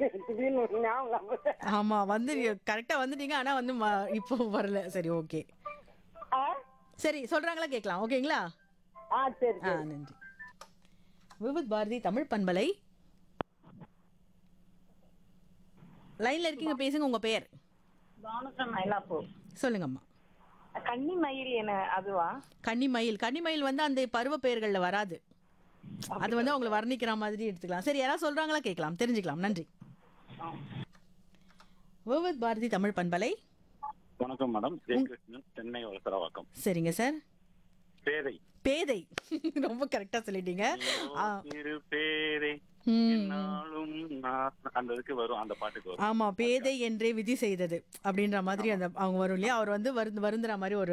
திடீர்னு ஒரு ஞாபகம் வருது. ஆமா வந்து கரெக்டா வந்துட்டீங்க ஆனா வந்து ம- இப்போ வரல சரி ஓகே ஆ சரி சொல்றாங்களா கேட்கலாம் ஓகேங்களா ஆ சரி ஆ நன்றி விவித் பாரதி தமிழ் பண்பலை லைன்ல இருக்கீங்க பேசுங்க உங்க பெயர் பானுசன் மயிலாப்பூர் சொல்லுங்கம்மா கன்னி மயில் என்ன அதுவா கன்னிமயில் கன்னிமயில் வந்து அந்த பருவ பெயர்கள்ல வராது அது வந்து அவங்களை வர்ணிக்கிற மாதிரி எடுத்துக்கலாம் சரி யாராவது சொல்றாங்களா கேட்கலாம் தெரிஞ்சுக்கலாம் நன்றி விவித் பாரதி தமிழ் பண்பலை வணக்கம் மேடம் ஜெயகிருஷ்ணன் சென்னை வளசரவாக்கம் சரிங்க சார் பேதை பேதை ரொம்ப கரெக்டா சொல்லிட்டீங்க ஆ, இரு பேதை ம். என்னாலும் நான் அந்த இதுக்கு வரும் அந்த பாட்டுக்கு வரும் ஆமா பேதை என்றே விதி செய்தது அப்படின்ற மாதிரி அந்த அவங்க வரும் இல்லையா அவர் வந்து வருந்து வருந்துற மாதிரி ஒரு